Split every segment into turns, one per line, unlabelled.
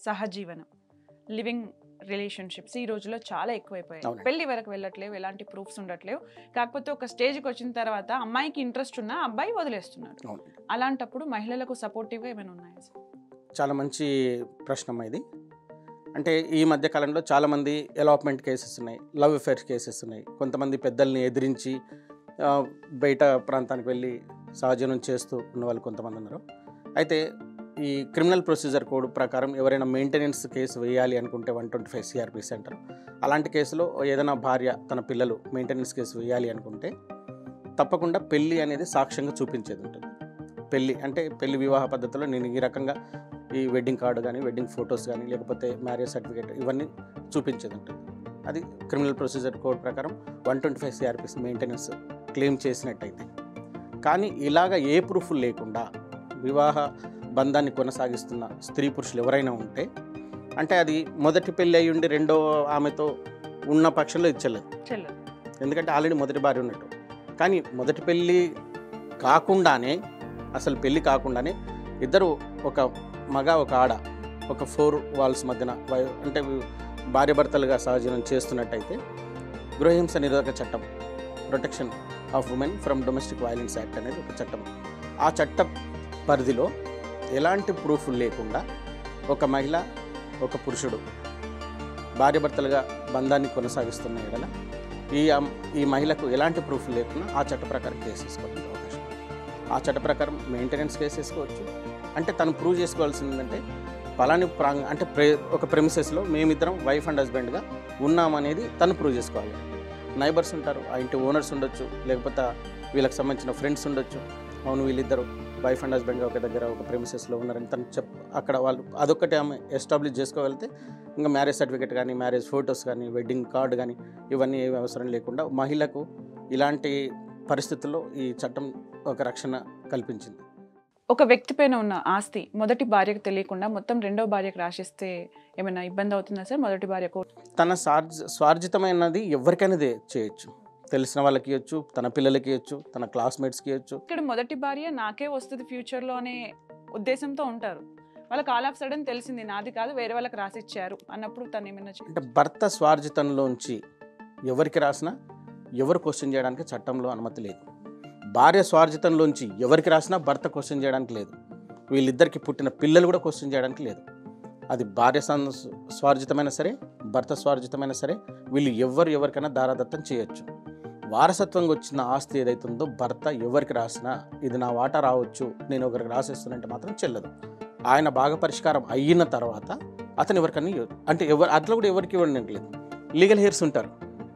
సహజీవనం living relationships ఈ రోజుల్లో చాలా ఎక్కువైపోయాయి
అవునండి.
పెళ్లి వరకు వెళ్ళట్లేవు ఎలాంటి ప్రూఫ్స్ ఉండట్లేవు కాకపోతే ఒక స్టేజ్కి వచ్చిన తర్వాత అమ్మాయికి ఇంట్రెస్ట్ ఉన్నా అబ్బాయి వదిలేస్తున్నాడు
అవును
అలాంటప్పుడు మహిళలకు సపోర్టివ్గా ఏమైనా ఉన్నాయా సార్
చాలా మంచి ప్రశ్న అమ్మా ఇది అంటే ఈ మధ్య కాలంలో చాలామంది ఎలాప్మెంట్ కేసెస్ ఉన్నాయి లవ్ అఫేర్స్ కేసెస్ ఉన్నాయి కొంతమంది పెద్దల్ని ఎదిరించి ఆ, బయట ప్రాంతానికి వెళ్ళి సహజనం చేస్తూ ఉన్న వాళ్ళు కొంతమంది ఉన్నారు అయితే ఈ క్రిమినల్ ప్రొసీజర్ కోడ్ ప్రకారం ఎవరైనా మెయింటెనెన్స్ కేసు వేయాలి అనుకుంటే వన్ ట్వంటీ ఫైవ్ సిఆర్పిసి అంటారు అలాంటి కేసులో ఏదైనా భార్య తన పిల్లలు మెయింటెనెన్స్ కేసు వేయాలి అనుకుంటే తప్పకుండా పెళ్ళి అనేది సాక్ష్యంగా చూపించేది ఉంటుంది పెళ్ళి అంటే పెళ్లి వివాహ పద్ధతిలో నేను ఈ రకంగా ఈ వెడ్డింగ్ కార్డు కానీ వెడ్డింగ్ ఫొటోస్ కానీ లేకపోతే మ్యారేజ్ సర్టిఫికేట్ ఇవన్నీ చూపించేది ఉంటుంది అది క్రిమినల్ ప్రొసీజర్ కోడ్ ప్రకారం one twenty five CrPC maintenance claim చేసినట్టయితే కానీ ఇలాగ ఏ ప్రూఫ్ లేకుండా వివాహ బంధాన్ని కొనసాగిస్తున్న స్త్రీ పురుషులు ఎవరైనా ఉంటే అంటే అది మొదటి పెళ్ళి అయి ఉండి రెండో ఆమెతో ఉన్న పక్షంలో ఇచ్చలేదు
చెల్లదు
ఎందుకంటే ఆల్రెడీ మొదటి భార్య ఉన్నట్టు కానీ మొదటి పెళ్ళి కాకుండానే అసలు పెళ్ళి కాకుండానే ఇద్దరు ఒక మగ ఒక ఆడ ఒక ఫోర్ వాల్స్ మధ్యన వై- అంటే భార్యాభర్తలుగా సహజీవనం చేస్తున్నట్టయితే గృహహింస నిరోధక చట్టం protection of women from domestic violence act అనేది ఒక చట్టం ఆ చట్ట పరిధిలో ఎలాంటి ప్రూఫ్ లేకుండా ఒక మహిళ ఒక పురుషుడు భార్యాభర్తలుగా బంధాన్ని కొనసాగిస్తున్న ఎడల ఈ అమ్- ఈ మహిళకు ఎలాంటి ప్రూఫ్ లేకుండా ఆ చట్ట ప్రకారం కేసు వేసుకోవడానికి అవకాశం ఉంది. ఆ చట్ట ప్రకారం మెయింటెనెన్స్ కేసు వేసుకోవచ్చు అంటే తను ప్రూవ్ చేసుకోవాల్సింది ఏంటంటే పలాని ప్రాంగ అంటే ప్రే ఒక ప్రెమిసెస్లో మేమిద్దరం వైఫ్ అండ్ హస్బెండ్గా ఉన్నామనేది తను ప్రూవ్ చేసుకోవాలి నైబర్స్ ఉంటారు ఆ ఇంటి ఓనర్స్ ఉండొచ్చు లేకపోతే వీళ్ళకి సంబంధించిన ఫ్రెండ్స్ ఉండొచ్చు అవును వీళ్ళిద్దరు వైఫ్ అండ్ హస్బెండ్గా ఒక దగ్గర ఒక ప్రెమిసెస్లో ఉన్నారని తను చెప్ అక్కడ వాళ్ళు అదొక్కటి ఆమె ఎస్టాబ్లిష్ చేసుకోగలిగితే ఇంకా మ్యారేజ్ సర్టిఫికేట్ కానీ మ్యారేజ్ ఫొటోస్ కానీ వెడ్డింగ్ కార్డు కానీ ఇవన్నీ ఏవి అవసరం లేకుండా మహిళకు ఇలాంటి పరిస్థితుల్లో ఈ చట్టం ఒక రక్షణ కల్పించింది
ఒక వ్యక్తి పైన ఉన్న ఆస్తి మొదటి భార్యకు తెలియకుండా మొత్తం రెండో భార్యకు రాసిస్తే ఏమైనా ఇబ్బంది అవుతుందా సార్ మొదటి భార్యకు
తన స్వార్జ స్వార్జితమైనది ఎవరికైనా దే- చేయొచ్చు తెలిసిన వాళ్ళకి ఇవ్వచ్చు తన పిల్లలకి ఇవ్వచ్చు తన క్లాస్మేట్స్కి ఇవ్వచ్చు
ఇక్కడ మొదటి భార్య నాకే వస్తుంది ఫ్యూచర్లో అనే ఉద్దేశంతో ఉంటారు వాళ్ళకి ఆల్ ఆఫ్ సడన్ తెలిసింది నాది కాదు వేరే వాళ్ళకి రాసిచ్చారు అన్నప్పుడు తను ఏమైనా చే-
అంటే భర్త స్వార్జితంలోంచి ఎవరికి రాసినా ఎవరు క్వశ్చన్ చేయడానికి చట్టంలో అనుమతి లేదు భార్య స్వార్జితంలోంచి ఎవరికి రాసినా భర్త క్వశ్చన్ చేయడానికి లేదు వీళ్ళిద్దరికి పుట్టిన పిల్లలు కూడా క్వశ్చన్ చేయడానికి లేదు అది భార్య సం- స్వార్జితమైనా సరే భర్త స్వార్జితమైనా సరే వీళ్ళు ఎవరు ఎవరికైనా దారాదత్తం చేయొచ్చు వారసత్వంగా వచ్చిన ఆస్తి ఏదైతే ఉందో భర్త ఎవరికి రాసినా ఇది నా వాటా రావచ్చు నేను ఒకరికి రాసేస్తున్నంటే మాత్రం చెల్లదు ఆయన బాగా పరిష్కారం అయిన తర్వాత అతను ఎవరికన్నా ఇవ్వదు. అంటే ఎవరు అట్లా కూడా ఎవరికి ఇవ్వడానికి లేదు లీగల్ హెయిర్స్ ఉంటారు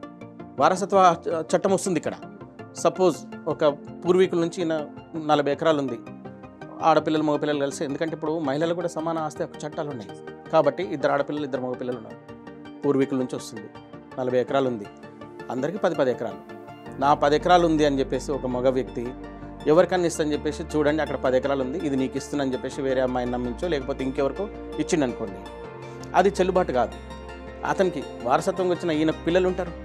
వారసత్వ చట్టం వస్తుంది ఇక్కడ సపోజ్ ఒక పూర్వీకుల నుంచి ఈయన నలభై ఎకరాలు ఉంది ఆడపిల్లలు మగపిల్లలు కలిసి ఎందుకంటే ఇప్పుడు మహిళలు కూడా సమాన ఆస్తి హక్కు చట్టాలు ఉన్నాయి కాబట్టి ఇద్దరు ఆడపిల్లలు ఇద్దరు మగపిల్లలు ఉన్నారు పూర్వీకుల నుంచి వస్తుంది నలభై ఎకరాలు ఉంది అందరికీ పది పది ఎకరాలు నా పది ఎకరాలు ఉంది అని చెప్పేసి ఒక మగ వ్యక్తి ఎవరికన్నా ఇస్తని చెప్పేసి చూడండి అక్కడ పది ఎకరాలు ఉంది ఇది నీకు ఇస్తుందని చెప్పేసి వేరే అమ్మాయిని నమ్మించో లేకపోతే ఇంకెవరికో ఇచ్చిండు అనుకోండి అది చెల్లుబాటు కాదు అతనికి వారసత్వంగా వచ్చిన ఈయన పిల్లలు ఉంటారు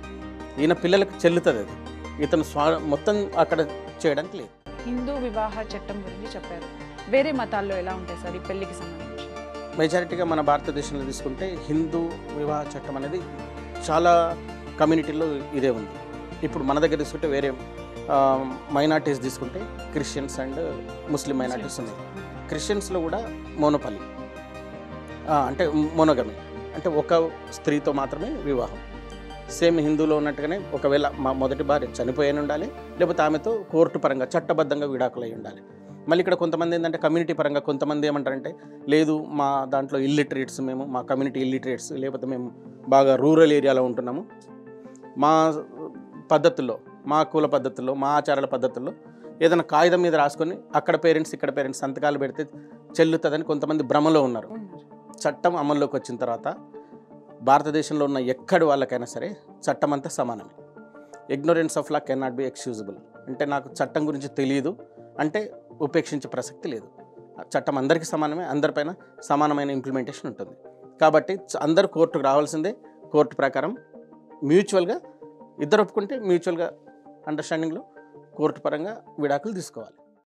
ఈయన పిల్లలకు చెల్లుతుంది అది ఇతను స్వా మొత్తం అక్కడ చేయడానికి లేదు
హిందూ వివాహ చట్టం గురించి చెప్పారు వేరే మతాల్లో ఎలా ఉంటాయి సార్ ఈ పెళ్లికి సంబంధించి
మెజారిటీగా మన భారతదేశంలో తీసుకుంటే హిందూ వివాహ చట్టం అనేది చాలా కమ్యూనిటీల్లో ఇదే ఉంది ఇప్పుడు మన దగ్గర తీసుకుంటే వేరే మైనార్టీస్ తీసుకుంటే క్రిస్టియన్స్ అండ్ ముస్లిం మైనార్టీస్ ఉన్నాయి క్రిస్టియన్స్లో కూడా మోనోపల్లి అంటే మోనోగమి అంటే ఒక స్త్రీతో మాత్రమే వివాహం సేమ్ హిందూలో ఉన్నట్టుగానే ఒకవేళ మా మొదటి భార్య చనిపోయి ఉండాలి లేకపోతే ఆమెతో కోర్టు పరంగా చట్టబద్ధంగా విడాకులు అయి ఉండాలి మళ్ళీ ఇక్కడ కొంతమంది ఏంటంటే కమ్యూనిటీ పరంగా కొంతమంది ఏమంటారంటే లేదు మా దాంట్లో ఇల్లిటరేట్స్ మేము మా కమ్యూనిటీ ఇల్లిటరేట్స్ లేకపోతే మేము బాగా రూరల్ ఏరియాలో ఉంటున్నాము మా పద్ధతుల్లో మా కుల పద్ధతుల్లో మా ఆచారాల పద్ధతుల్లో ఏదైనా కాగితం మీద రాసుకొని అక్కడ పేరెంట్స్ ఇక్కడ పేరెంట్స్ సంతకాలు పెడితే చెల్లుతుందని కొంతమంది భ్రమలో ఉన్నారు
ఉన్నారు
చట్టం అమల్లోకి వచ్చిన తర్వాత భారతదేశంలో ఉన్న ఎక్కడి వాళ్ళకైనా సరే చట్టం అంతా సమానమే ignorance of law can not be excusable అంటే నాకు చట్టం గురించి తెలియదు అంటే ఉపేక్షించే ప్రసక్తి లేదు చట్టం అందరికీ సమానమే అందరిపైన సమానమైన ఇంప్లిమెంటేషన్ ఉంటుంది కాబట్టి చ- అందరూ కోర్టుకు రావాల్సిందే కోర్టు ప్రకారం మ్యూచువల్గా ఇద్దరు ఒప్పుకుంటే మ్యూచువల్గా అండర్స్టాండింగ్లో కోర్టు పరంగా విడాకులు తీసుకోవాలి